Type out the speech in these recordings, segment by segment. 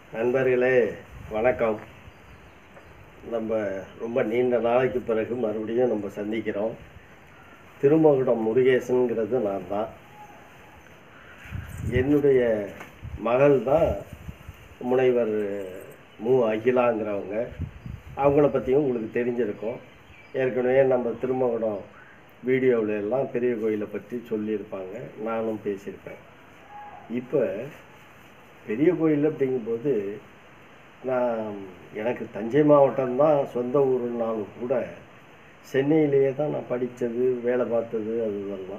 நண்பர்களே வணக்கம் நம்ம ரொம்ப நீண்ட நாளைக்கு பிறகு மறுபடியும் நம்ம சந்திக்கிறோம் திருமகுடம் முருகேசனுங்கிறது நான் தான் என்னுடைய மகள் தான் முனைவர் மு அகிலாங்கிறவங்க அவங்கள பற்றியும் உங்களுக்கு தெரிஞ்சிருக்கும் ஏற்கனவே நம்ம திருமகுடம் வீடியோவில் எல்லாம் பெரிய கோயிலை பற்றி சொல்லியிருப்பாங்க நானும் பேசியிருப்பேன் இப்போ பெரிய கோயில் அப்படிங்கும்போது நான் எனக்கு தஞ்சை மாவட்டம் தான் சொந்த ஊருனாலும் கூட சென்னையிலேயே தான் நான் படித்தது வேலை பார்த்தது அது இதெல்லாம்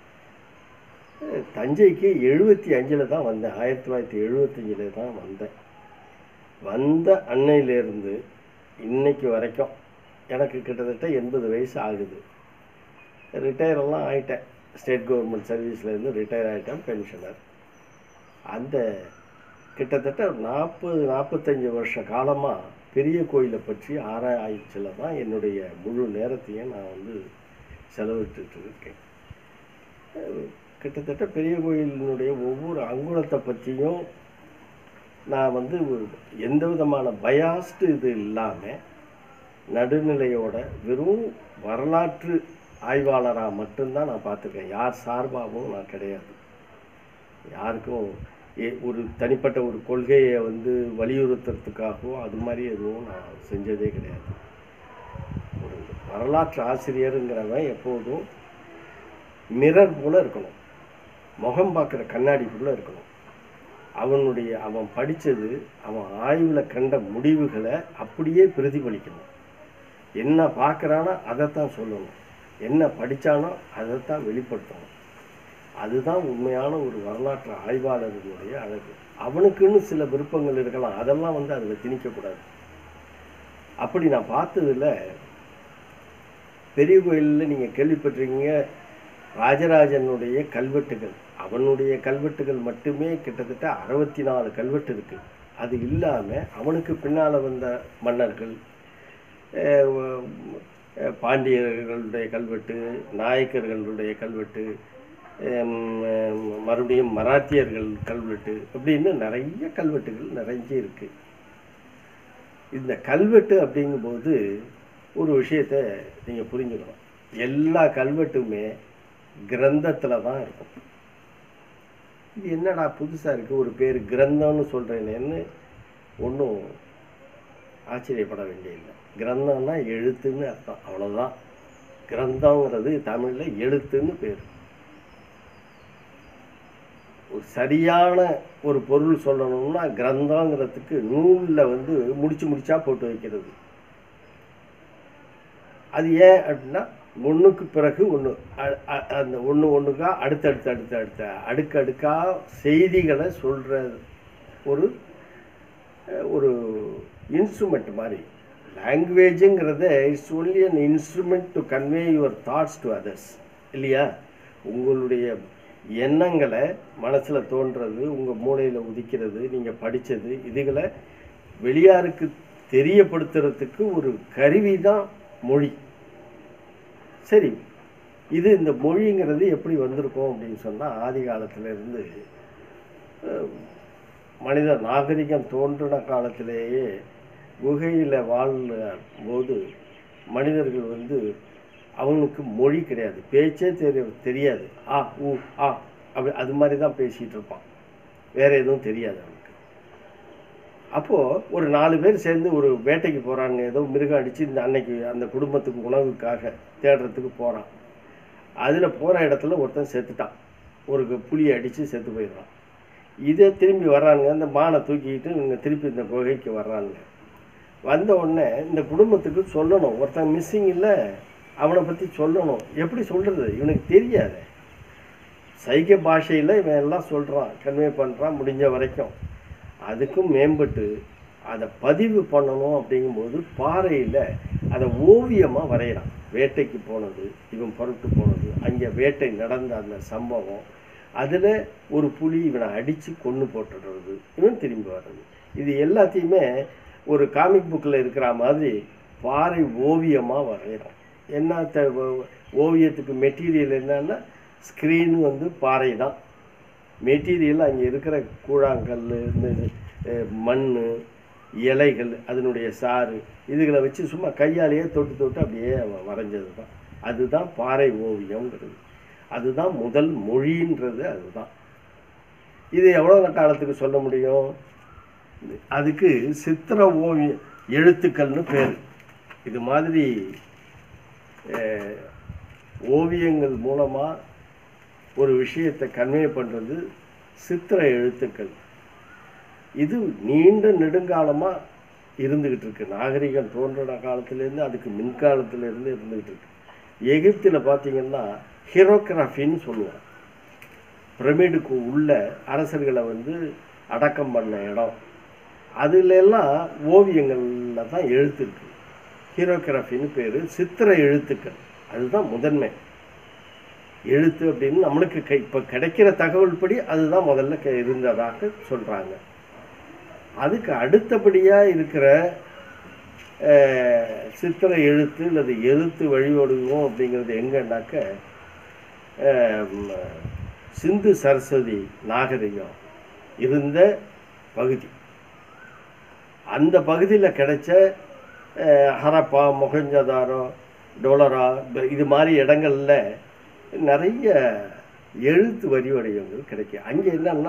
அஹ் தஞ்சைக்கு எழுபத்தி அஞ்சில் தான் வந்தேன் ஆயிரத்தி தொள்ளாயிரத்தி எழுபத்தஞ்சில் தான் வந்தேன் வந்த அன்னையிலேருந்து இன்னைக்கு வரைக்கும் எனக்கு கிட்டத்தட்ட எண்பது வயசு ஆகுது ரிட்டையர் எல்லாம் ஆகிட்டேன் ஸ்டேட் கவர்மெண்ட் சர்வீஸ்லேருந்து ரிட்டையர் ஆகிட்டேன் பென்ஷனர் அந்த கிட்டத்தட்ட ஒரு நாற்பது நாற்பத்தஞ்சு வருஷ காலமாக பெரிய கோயிலை பற்றி ஆராய்ச்சியில் தான் என்னுடைய முழு நேரத்தையும் நான் வந்து செலவிட்டுட்டு இருக்கேன் அஹ் கிட்டத்தட்ட பெரிய கோயிலினுடைய ஒவ்வொரு அங்குலத்தை பற்றியும் நான் வந்து ஒரு எந்த விதமான பயாஸ்டு இது இல்லாமல் நடுநிலையோட வெறும் வரலாற்று ஆய்வாளராக மட்டும்தான் நான் பார்த்துருக்கேன் யார் சார்பாகவும் நான் கிடையாது யாருக்கும் ஏ- ஒரு தனிப்பட்ட ஒரு கொள்கையை வந்து வலியுறுத்துறதுக்காகவோ அது மாதிரி எதுவும் நான் செஞ்சதே கிடையாது ஒரு வரலாற்று ஆசிரியருங்கிறவன் எப்போதும் மிரர் போல இருக்கணும் முகம் பார்க்குற கண்ணாடிக்குள்ளே இருக்கணும் அவனுடைய அவன் படித்தது அவன் ஆய்வில் கண்ட முடிவுகளை அப்படியே பிரதிபலிக்கணும் என்ன பார்க்குறானோ அதைத்தான் சொல்லணும் என்ன படித்தானோ அதைத்தான் வெளிப்படுத்தணும் அதுதான் உண்மையான ஒரு வரலாற்று ஆய்வாளர்களுடைய அழகு அவனுக்குன்னு சில விருப்பங்கள் இருக்கலாம் அதெல்லாம் வந்து அதில் திணிக்கக்கூடாது அப்படி நான் பார்த்ததுல பெரிய கோயிலில் நீங்கள் கேள்விப்பட்டிருக்கீங்க ராஜராஜனுடைய கல்வெட்டுகள் அவனுடைய கல்வெட்டுகள் மட்டுமே கிட்டத்தட்ட அறுபத்தி நாலு கல்வெட்டு இருக்கு அது இல்லாமல் அவனுக்கு பின்னால் வந்த மன்னர்கள் அஹ், அஹ், பாண்டியர்களுடைய கல்வெட்டு நாயக்கர்களுடைய கல்வெட்டு ஹம், மறுபடியும் மராத்தியர்கள் கல்வெட்டு அப்படின்னு நிறைய கல்வெட்டுகள் நிறைய இருக்கு இந்த கல்வெட்டு அப்படிங்கும்போது ஒரு விஷயத்தை நீங்கள் புரிஞ்சுக்கணும் எல்லா கல்வெட்டுமே கிரந்தத்தில் தான் இருக்கும் இது என்னடா புதுசாக இருக்குது ஒரு பேர் கிரந்தம்னு சொல்கிறேனேன்னு ஒன்றும் ஆச்சரியப்பட வேண்டியதில்லை கிரந்தம்னா எழுத்துன்னு அர்த்தம் அவ்வளோதான் கிரந்தங்கிறது தமிழில் எழுத்துன்னு பேர் ஒரு சரியான ஒரு பொருள் சொல்லணும்னா கிரந்தங்கிறதுக்கு நூலில் வந்து முடிச்சு முடிச்சா போட்டு வைக்கிறது அது ஏன் அப்படின்னா ஒன்றுக்கு பிறகு ஒன்று அந்த ஒன்று ஒன்றுக்கா அடுத்தடுத்து அடுத்த அடுத்த அடுக்கடுக்கா செய்திகளை சொல்கிற ஒரு அஹ், ஒரு இன்ஸ்ட்ருமெண்ட் மாதிரி லாங்குவேஜுங்கிறத it's only an instrument to convey your thoughts to others இல்லையா உங்களுடைய எண்ணங்களை மனசில் தோன்றது உங்கள் மூளையில் உதிக்கிறது நீங்கள் படித்தது இதுகளை வெளியாருக்கு தெரியப்படுத்துறதுக்கு ஒரு கருவி தான் மொழி சரி இது இந்த மொழிங்கிறது எப்படி வந்திருக்கும் அப்படின்னு சொன்னால் ஆதி காலத்துல இருந்து அஹ், மனித நாகரிகம் தோன்றின காலத்திலேயே குகையில் வாழ்ந்த போது மனிதர்கள் வந்து அவனுக்கு மொழி கிடையாது பேச்சே தெரிய தெரியாது ஆ ஊ ஆ அப்படி அது மாதிரி தான் பேசிகிட்டு இருப்பான் வேற எதுவும் தெரியாது அவனுக்கு அப்போது ஒரு நாலு பேர் சேர்ந்து ஒரு வேட்டைக்கு போகிறாங்க ஏதோ மிருகம் அடித்து இந்த அன்னைக்கு அந்த குடும்பத்துக்கு உணவுக்காக தேடுறதுக்கு போகிறான் அதில் போகிற இடத்துல ஒருத்தன் செத்துட்டான் ஒரு புளியை அடித்து செத்து போயிடுறான் இதே திரும்பி வர்றாங்க இந்த மானை தூக்கிக்கிட்டு இவங்க திருப்பி இந்த குகைக்கு வர்றாங்க வந்த உடனே இந்த குடும்பத்துக்கு சொல்லணும் ஒருத்தன் மிஸ்ஸிங் இல்லை அவனை பற்றி சொல்லணும் எப்படி சொல்கிறது இவனுக்கு தெரியாது சைகை பாஷையில் இவன் எல்லாம் சொல்கிறான் கன்வே பண்ணுறான் முடிஞ்ச வரைக்கும் அதுக்கும் மேம்பட்டு அதை பதிவு பண்ணணும் அப்படிங்கும்போது பாறையில் அதை ஓவியமாக வரைகிறான் வேட்டைக்கு போனது இவன் புறப்பட்டு போனது அங்கே வேட்டை நடந்த அந்த சம்பவம் அதில் ஒரு புலி இவனை அடித்து கொன்று போட்டுடுறது இவன் திரும்பி வர்றது இது எல்லாத்தையுமே ஒரு காமிக் புக்கில் இருக்கிற மாதிரி பாறை ஓவியமாக வரைகிறான் என்ன த- ஓ- ஓவியத்துக்கு மெட்டீரியல் என்னன்னா ஸ்க்ரீன் வந்து பாறை தான் மெட்டீரியல் அங்கே இருக்கிற கூழாங்கல் இந்த மண் இலைகள் அதனுடைய சாறு இதுகளை வச்சு சும்மா கையாலேயே தொட்டு தொட்டு அப்படியே அவன் வரைஞ்சது தான் அதுதான் பாறை ஓவியம்ங்கிறது அதுதான் முதல் மொழின்றது அதுதான் இது எவ்வளோ காலத்துக்கு சொல்ல முடியும் அதுக்கு சித்திர ஓவிய எழுத்துக்கள்னு பேர் இது மாதிரி அஹ், ஓவியங்கள் மூலமாக ஒரு விஷயத்தை கன்வே பண்ணுறது சித்திர எழுத்துக்கள் இது நீண்ட நெடுங்காலமாக இருந்துக்கிட்டு இருக்கு நாகரிகம் தோன்றின காலத்துலேருந்து அதுக்கு மின்காலத்திலேருந்து இருந்துக்கிட்டு இருக்கு எகிப்தில் பார்த்தீங்கன்னா ஹீரோகிராஃபின்னு சொல்லுவாங்க பிரமிடுக்கு உள்ள அரசர்களை வந்து அடக்கம் பண்ண இடம் அதுல எல்லாம் ஓவியங்களில் தான் எழுத்து இருக்கு ஹீரோகிராஃபின்னு பேர் சித்திர எழுத்துக்கள் அதுதான் முதன்மை எழுத்து அப்படின்னு நம்மளுக்கு கை இப்போ கிடைக்கிற தகவல் படி அதுதான் முதல்ல க- இருந்ததாக சொல்கிறாங்க அதுக்கு அடுத்தபடியாக இருக்கிற அஹ், சித்திர எழுத்து அல்லது எழுத்து வழிவடுவோம் அப்படிங்கிறது எங்கன்னாக்க அஹ், ம், சிந்து சரஸ்வதி நாகரிகம் இருந்த பகுதி அந்த பகுதியில் கிடைச்ச அஹ், ஹரப்பா மொஹஞ்சதாரோ டோலரா ப- இது மாதிரி இடங்கள்ல நிறைய எழுத்து வரி வடிவங்கள் கிடைக்கும் அங்கே என்னன்னா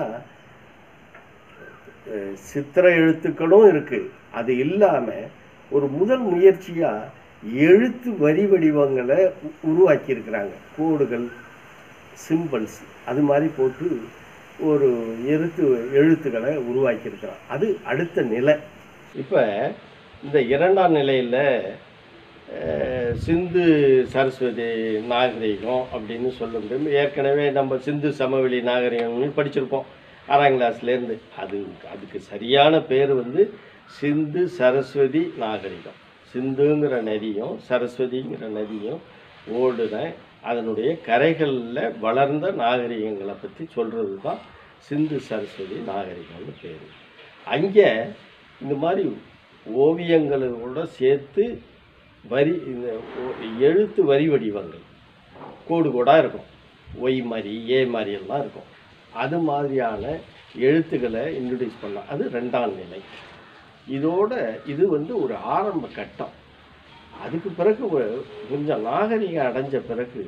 அஹ், சித்திர எழுத்துக்களும் இருக்கு அது இல்லாம ஒரு முதல் முயற்சியா எழுத்து வரி வடிவங்களை உ- உருவாக்கி இருக்கிறாங்க கோடுகள் சிம்பிள்ஸ் அது மாதிரி போட்டு ஒரு எழுத்து எழுத்துக்களை உருவாக்கியிருக்கிறான் அது அடுத்த நிலை இப்போ இந்த இரண்டாம் நிலையில் சிந்து சரஸ்வதி நாகரிகம் அப்படின்னு சொல்ல முடியும் ஏற்கனவே நம்ம சிந்து சமவெளி நாகரிகம்னு படிச்சிருப்போம் ஆறாம் கிளாஸ்லேருந்து அது அதுக்கு சரியான பேர் வந்து சிந்து சரஸ்வதி நாகரிகம் சிந்துங்கிற நதியும் சரஸ்வதிங்கிற நதியும் ஓடுன அதனுடைய கரைகளில் வளர்ந்த நாகரிகங்களை பற்றி சொல்கிறது தான் சிந்து சரஸ்வதி நாகரிகம்னு பேர் அங்கே இந்த மாதிரி ஓவியங்களோட சேர்த்து வரி இந்த ஓ- எழுத்து வரி வடிவங்கள் கோடு கோடாக இருக்கும் ஒய் மாதிரி ஏ மாதிரி எல்லாம் இருக்கும் அது மாதிரியான எழுத்துக்களை இன்ட்ரடியூஸ் பண்ணலாம் அது ரெண்டாம் நிலை இதோட இது வந்து ஒரு ஆரம்ப கட்டம் அதுக்கு பிறகு ஒரு- கொஞ்சம் நாகரிகம் அடைஞ்ச பிறகு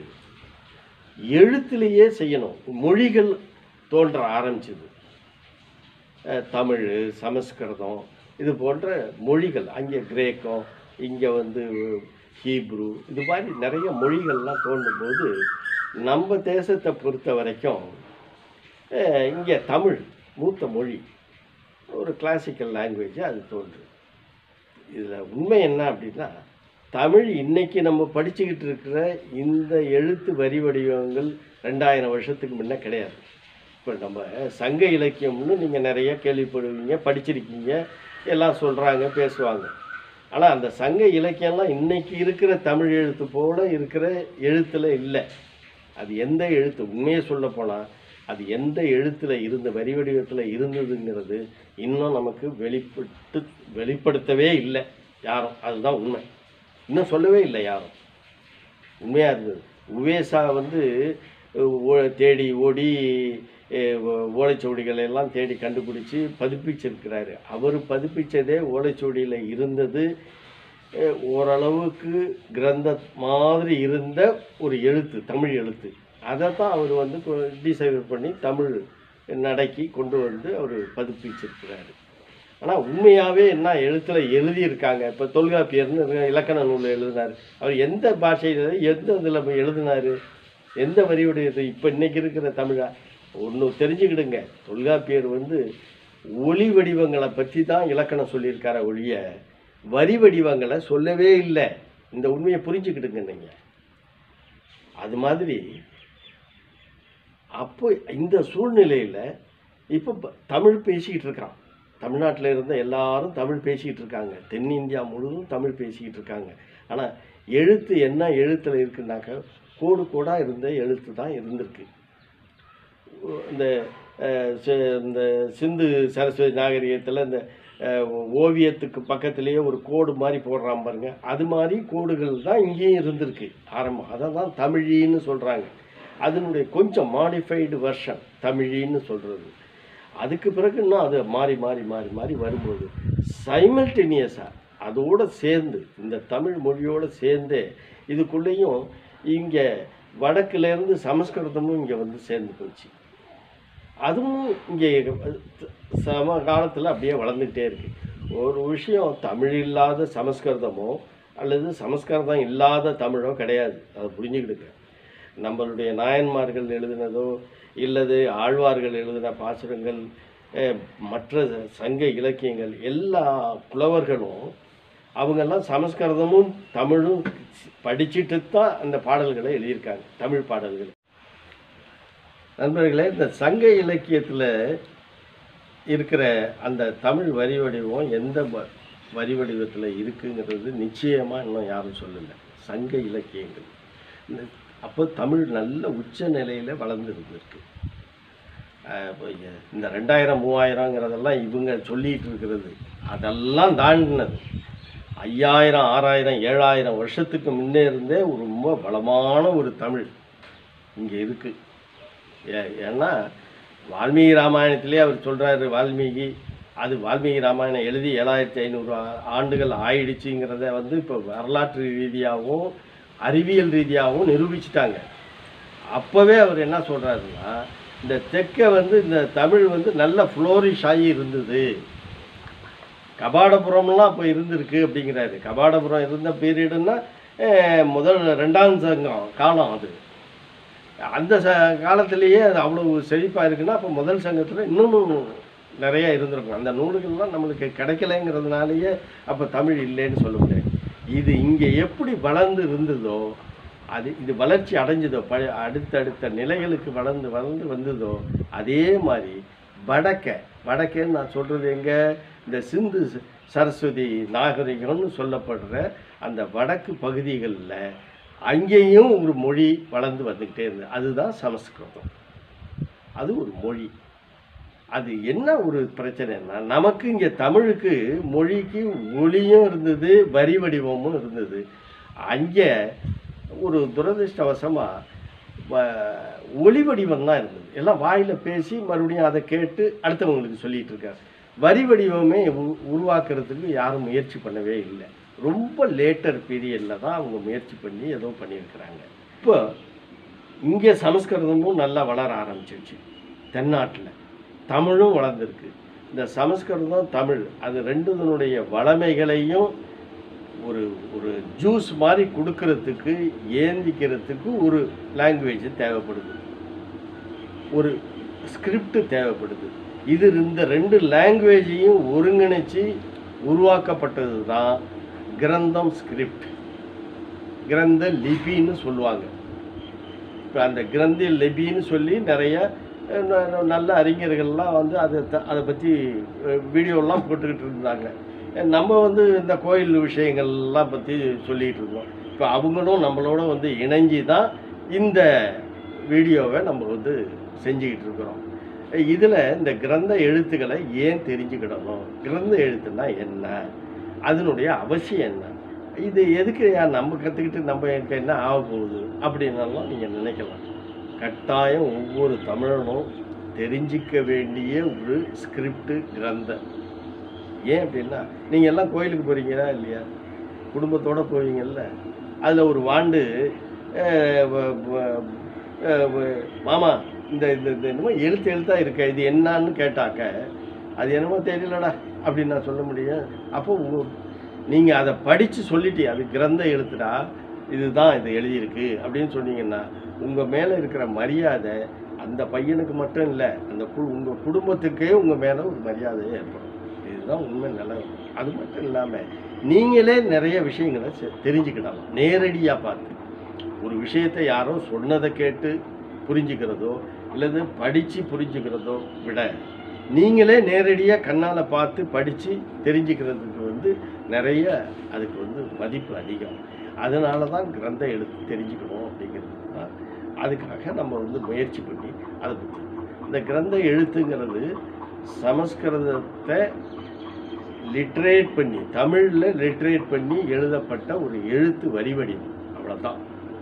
எழுத்துலேயே செய்யணும் மொழிகள் தோன்ற ஆரம்பிச்சது அஹ், தமிழ் சமஸ்கிருதம் இது போன்ற மொழிகள் அங்கே கிரேக்கம் இங்கே வந்து ஹீப்ரு இது மாதிரி நிறைய மொழிகள்லாம் தோன்றும் போது நம்ம தேசத்தை பொறுத்த வரைக்கும் இங்கே தமிழ் மூத்த மொழி ஒரு கிளாசிக்கல் லாங்குவேஜ் அது தோன்று இதில் உண்மை என்ன அப்படின்னா தமிழ் இன்னைக்கு நம்ம படிச்சுக்கிட்டு இருக்கிற இந்த எழுத்து வரி வடிவங்கள் ரெண்டாயிரம் வருஷத்துக்கு முன்ன கிடையாது இப்போ நம்ம சங்க இலக்கியம்னு நீங்கள் நிறைய கேள்விப்படுவீங்க படிச்சிருக்கீங்க எல்லாம் சொல்கிறாங்க பேசுவாங்க ஆனால் அந்த சங்க இலக்கியம்லாம் இன்னைக்கு இருக்கிற தமிழ் எழுத்து போல இருக்கிற எழுத்தில் இல்லை அது எந்த எழுத்து உண்மையை சொல்ல போனால் அது எந்த எழுத்தில் இருந்த வரி வடிவத்தில் இருந்ததுங்கிறது இன்னும் நமக்கு வெளிப்பட்டு வெளிப்படுத்தவே இல்லை யாரும் அதுதான் உண்மை இன்னும் சொல்லவே இல்லை யாரும் உண்மையாக இருந்தது உவேசா வந்து அஹ், ஓ- தேடி ஓடி அஹ், ஓ- ஓலைச்சுவடிகளை எல்லாம் தேடி கண்டுபிடிச்சி பதிப்பிச்சிருக்கிறாரு அவர் பதிப்பிச்சதே ஓலைச்சுவடியில் இருந்தது அஹ், ஓரளவுக்கு கிரந்த மாதிரி இருந்த ஒரு எழுத்து தமிழ் எழுத்து அதை தான் அவர் வந்து டிசைவர் பண்ணி தமிழ் நடக்கி கொண்டு வந்து அவர் பதிப்பிச்சிருக்கிறாரு ஆனால் உண்மையாகவே என்ன எழுத்தில் எழுதியிருக்காங்க இப்போ தொல்காப்பியர்னு இருக்கு, இலக்கண நூல் எழுதினார் அவர் எந்த பாஷையில் எந்த இதில் எழுதினார் எந்த வரியுடைய இப்போ இன்னைக்கு இருக்கிற தமிழா ஒன்று தெரிஞ்சுக்கிடுங்க தொல்காப்பியர் வந்து ஒளி வடிவங்களை பற்றி தான் இலக்கணம் சொல்லியிருக்கார ஒழிய வரி வடிவங்களை சொல்லவே இல்லை இந்த உண்மையை புரிஞ்சுக்கிடுங்க நீங்கள் அது மாதிரி அப்போ இந்த சூழ்நிலையில் இப்போ ப- தமிழ் பேசிக்கிட்டு இருக்கிறான் தமிழ்நாட்டில் இருந்த எல்லாரும் தமிழ் பேசிக்கிட்டு இருக்காங்க தென்னிந்தியா முழுவதும் தமிழ் பேசிக்கிட்டு இருக்காங்க ஆனால் எழுத்து என்ன எழுத்தில் இருக்குன்னாக்க கோடு கோடாக இருந்த எழுத்து தான் இருந்திருக்கு இந்த அஹ், சி- இந்த சிந்து சரஸ்வதி நாகரிகத்தில் இந்த அஹ், ஓவியத்துக்கு பக்கத்துலேயே ஒரு கோடு மாதிரி போடுறான் பாருங்க அது மாதிரி கோடுகள் தான் இங்கேயும் இருந்திருக்கு ஆரம்பம் அதை தான் தமிழின்னு சொல்கிறாங்க அதனுடைய கொஞ்சம் மாடிஃபைடு வெர்ஷன் தமிழின்னு சொல்கிறது அதுக்கு பிறகு இன்னும் அது மாறி மாறி மாறி மாறி வரும்போது சைமல்டேனியஸாக அதோடு சேர்ந்து இந்த தமிழ் மொழியோடு சேர்ந்தே இதுக்குள்ளேயும் இங்கே வடக்குலேருந்து சமஸ்கிருதமும் இங்கே வந்து சேர்ந்து போச்சு அதுவும் இங்கே சம காலத்தில் அப்படியே வளர்ந்துக்கிட்டே இருக்கு ஒரு விஷயம் தமிழ் இல்லாத சமஸ்கிருதமோ அல்லது சமஸ்கிருதம் இல்லாத தமிழோ கிடையாது அதை புரிஞ்சுக்கிடுங்க நம்மளுடைய நாயன்மார்கள் எழுதினதோ இல்லது ஆழ்வார்கள் எழுதின பாசுரங்கள் அஹ், மற்ற சங்க இலக்கியங்கள் எல்லா புலவர்களும் அவங்கெல்லாம் சமஸ்கிருதமும் தமிழும் படிச்சுட்டு தான் அந்த பாடல்களை எழுதியிருக்காங்க தமிழ் பாடல்கள் நண்பர்களே இந்த சங்க இலக்கியத்தில் இருக்கிற அந்த தமிழ் வரி வடிவம் எந்த வ- வரி வடிவத்தில் இருக்குங்கிறது நிச்சயமாக இன்னும் யாரும் சொல்லலை சங்க இலக்கியங்கள் இந்த அப்போ தமிழ் நல்ல உச்ச நிலையில் வளர்ந்து இருந்திருக்கு அஹ் இப்போ இ- இந்த ரெண்டாயிரம் மூவாயிரங்கிறதெல்லாம் இவங்க சொல்லிட்டு இருக்கிறது அதெல்லாம் தாண்டினது ஐயாயிரம் ஆறாயிரம் ஏழாயிரம் வருஷத்துக்கு முன்னே இருந்தே ஒரு ரொம்ப பலமான ஒரு தமிழ் இங்கே இருக்குது ஏ ஏன்னா வால்மீகி ராமாயணத்திலே அவர் சொல்கிறாரு வால்மீகி அது வால்மீகி ராமாயணம் எழுதி ஏழாயிரத்தி ஐநூறு ஆ- ஆண்டுகள் ஆயிடுச்சுங்கிறத வந்து இப்போ வரலாற்று ரீதியாகவும் அறிவியல் ரீதியாகவும் நிரூபிச்சிட்டாங்க அப்போவே அவர் என்ன சொல்கிறாருன்னா இந்த தெற்கை வந்து இந்த தமிழ் வந்து நல்ல ஃப்ளோரிஷ் ஆகி இருந்தது கபாடபுரம்லாம் அப்போ இருந்திருக்கு அப்படிங்கிறாரு கபாடபுரம் இருந்த பீரியடுன்னா முதல் ரெண்டாம் சங்கம் காலம் அது அந்த ச காலத்திலேயே அது அவ்வளவு செழிப்பாக இருக்குன்னா அப்போ முதல் சங்கத்தில் இன்னமும் நிறைய இருந்திருக்கும் அந்த நூல்கள்லாம் நம்மளுக்கு கிடைக்கலைங்கிறதுனாலேயே அப்போ தமிழ் இல்லைன்னு சொல்ல முடியாது இது இங்கே எப்படி வளர்ந்து இருந்ததோ அது இது வளர்ச்சி அடைஞ்சதோ ப அடுத்தடுத்த நிலைகளுக்கு வளர்ந்து வளர்ந்து வந்ததோ அதே மாதிரி வடக்க வடக்கேன்னு நான் சொல்கிறது எங்கே இந்த சிந்து ச- சரஸ்வதி நாகரிகம்னு சொல்லப்படுற அந்த வடக்கு பகுதிகளில் அங்கேயும் ஒரு மொழி வளர்ந்து வந்துக்கிட்டே இருந்தது அதுதான் சமஸ்கிருதம் அது ஒரு மொழி அது என்ன ஒரு பிரச்சனைன்னா நமக்கு இங்கே தமிழுக்கு மொழிக்கு மொழியும் இருந்தது வரி வடிவமும் இருந்தது அங்கே ஒரு துரதிருஷ்டவசமாக ஒளி வடிவம் தான் இருந்தது எல்லாம் வாயில் பேசி மறுபடியும் அதை கேட்டு அடுத்தவங்களுக்கு சொல்லிட்டு இருக்காரு வரி வடிவமே உ- உருவாக்குறதுக்கு யாரும் முயற்சி பண்ணவே இல்லை ரொம்ப லேட்டர் பீரியடில் தான் அவங்க முயற்சி பண்ணி ஏதோ பண்ணியிருக்கிறாங்க இப்போ இங்கே சமஸ்கிருதமும் நல்லா வளர ஆரம்பிச்சிருச்சு தென்னாட்டில் தமிழும் வளர்ந்துருக்கு இந்த சமஸ்கிருதம் தமிழ் அது ரெண்டுதனுடைய வளமைகளையும் ஒரு ஒரு ஜூஸ் மாதிரி கொடுக்கறதுக்கு ஏந்திக்கிறதுக்கு ஒரு லாங்குவேஜ் தேவைப்படுது ஒரு ஸ்கிரிப்ட் தேவைப்படுது இது இந்த ரெண்டு லாங்குவேஜையும் ஒருங்கிணைச்சு உருவாக்கப்பட்டது தான் கிரந்தம் ஸ்கிரிப்ட் கிரந்த லிபின்னு சொல்லுவாங்க இப்போ அந்த கிரந்தி லிபின்னு சொல்லி நிறைய அஹ், ந- ந- நல்ல அறிஞர்கள்லாம் வந்து அதை த- அதை பற்றி வீடியோலாம் போட்டுக்கிட்டு இருந்தாங்க அஹ் நம்ம வந்து இந்த கோயில் விஷயங்கள்லாம் பற்றி சொல்லிகிட்டு இருந்தோம் இப்போ அவங்களும் நம்மளோட வந்து இணைஞ்சி தான் இந்த வீடியோவை நம்ம வந்து செஞ்சுக்கிட்டு இருக்கிறோம் இதில் இந்த கிரந்த எழுத்துக்களை ஏன் தெரிஞ்சுக்கிடணும் கிரந்த எழுத்துனா என்ன அதனுடைய அவசியம் என்ன இது எதுக்கு ஏன் நம்ம கற்றுக்கிட்டு நம்ம எனக்கு என்ன ஆக போகுது அப்படின்னலாம் நீங்கள் நினைக்கலாம் கட்டாயம் ஒவ்வொரு தமிழனும் தெரிஞ்சிக்க வேண்டிய ஒரு ஸ்கிரிப்ட் கிரந்தம் ஏன் அப்படின்னா நீங்கள் எல்லாம் கோயிலுக்கு போகிறீங்களா இல்லையா குடும்பத்தோடு போவீங்கல்ல அதில் ஒரு வாண்டு அஹ், வ- வ- அஹ், வ- மாமா இந்த இந்த இந்த என்னமோ எழுத்து எழுத்தாக இருக்க இது என்னன்னு கேட்டாக்க அது என்னமோ தெரியலடா அப்படின்னு நான் சொல்ல முடியும் அப்போ நீங்கள் அதை படித்து சொல்லிட்டு அது கிரந்த எழுத்துடா இதுதான் இது எழுதியிருக்கு அப்படின்னு சொன்னீங்கன்னா உங்கள் மேலே இருக்கிற மரியாதை அந்த பையனுக்கு மட்டும் இல்லை அந்த கு உங்கள் குடும்பத்துக்கே உங்கள் மேலே ஒரு மரியாதை ஏற்படும் இதுதான் உண்மை நிலவரம் அது மட்டும் இல்லாமல் நீங்களே நிறைய விஷயங்களை செ- தெரிஞ்சுக்கிடலாம் நேரடியாக பார்த்து ஒரு விஷயத்தை யாரோ சொன்னதை கேட்டு புரிஞ்சுக்கிறதோ இல்லது படித்து புரிஞ்சுக்கிறதோ விட நீங்களே நேரடியாக கண்ணால் பார்த்து படித்து தெரிஞ்சுக்கிறதுக்கு வந்து நிறைய அதுக்கு வந்து மதிப்பு அதிகம் அதனால தான் கிரந்த எழுத்து தெரிஞ்சுக்கணும் அப்படிங்கிறது தான் அதுக்காக நம்ம வந்து முயற்சி பண்ணி அதை பற்றி இந்த கிரந்த எழுத்துங்கிறது சமஸ்கிருதத்தை லிட்ரேட் பண்ணி தமிழில் லிட்ரேட் பண்ணி எழுதப்பட்ட ஒரு எழுத்து வரி வடிவம் அவ்வளோதான்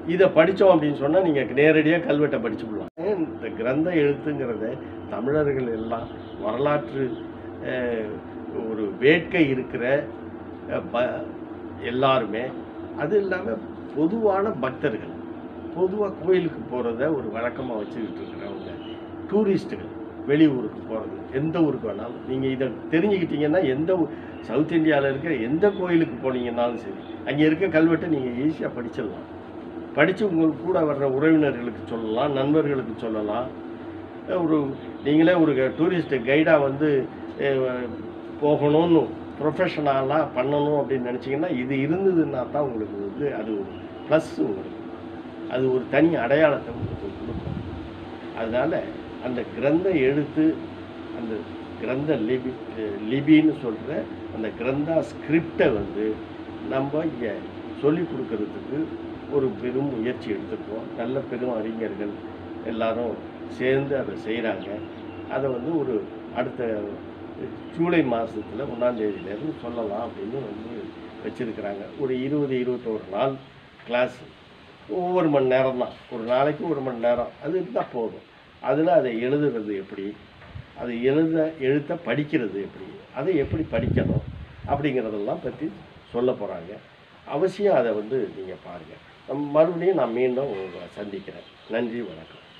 இதை படித்தோம் அப்படின்னு சொன்னால் நீங்கள் நேரடியாக கல்வெட்டை படிச்சுக்கலாம் இந்த கிரந்த எழுத்துங்கிறத தமிழர்கள் எல்லாம் வரலாற்று அஹ், ஒரு வேட்கை இருக்கிற அஹ், ப எல்லாருமே அது இல்லாமல் பொதுவான பக்தர்கள் பொதுவாக கோயிலுக்கு போகிறத ஒரு வழக்கமாக வச்சுக்கிட்டு இருக்கிறவங்க டூரிஸ்ட்டுகள் வெளியூருக்கு போகிறது எந்த ஊருக்கு வேணாலும் நீங்கள் இதை தெரிஞ்சுக்கிட்டீங்கன்னா எந்த ஊ- சவுத் இந்தியாவில் இருக்கிற எந்த கோயிலுக்கு போனீங்கன்னாலும் சரி அங்கே இருக்க கல்வெட்டை நீங்கள் ஈஸியாக படிச்சிடலாம் படித்து உங்களுக்கு கூட வர்ற உறவினர்களுக்கு சொல்லலாம் நண்பர்களுக்கு சொல்லலாம் ஒரு நீங்களே ஒரு டூரிஸ்ட் கைடாக வந்து அஹ், போகணும்னு ப்ரொஃபஷனலாக பண்ணணும் அப்படின்னு நினச்சிங்கன்னா இது இருந்ததுன்னா தான் உங்களுக்கு வந்து அது ஒரு ப்ளஸ் உங்களுக்கு அது ஒரு தனி அடையாளத்தை உங்களுக்கு கொடுக்கும் அதனால் அந்த கிரந்த எழுத்து அந்த கிரந்த லிபி அஹ், லிபின்னு சொல்கிற அந்த கிரந்தா ஸ்கிரிப்டை வந்து நம்ம இங்கே சொல்லி கொடுக்கறதுக்கு ஒரு பெரும் முயற்சி எடுத்துருக்கோம் நல்ல பெரும் அறிஞர்கள் எல்லாரும் சேர்ந்து அதை செய்கிறாங்க அதை வந்து ஒரு அடுத்த ஜூலை மாதத்தில் ஒன்றாந்தேதியிலேருந்து சொல்லலாம் அப்படின்னு வந்து வச்சுருக்கிறாங்க ஒரு இருபது இருபத்தோரு நாள் கிளாஸ் ஒவ்வொரு மணி நேரம் தான் ஒரு நாளைக்கு ஒரு மணி நேரம் அது இருந்தால் போதும் அதில் அதை எழுதுறது எப்படி அதை எழுத எழுத்த படிக்கிறது எப்படி அதை எப்படி படிக்கணும் அப்படிங்கிறதெல்லாம் பற்றி சொல்ல போகிறாங்க அவசியம் அதை வந்து நீங்கள் பாருங்கள் மறுபடியும் நான் மீண்டும் உங்களை சந்திக்கிறேன் நன்றி வணக்கம்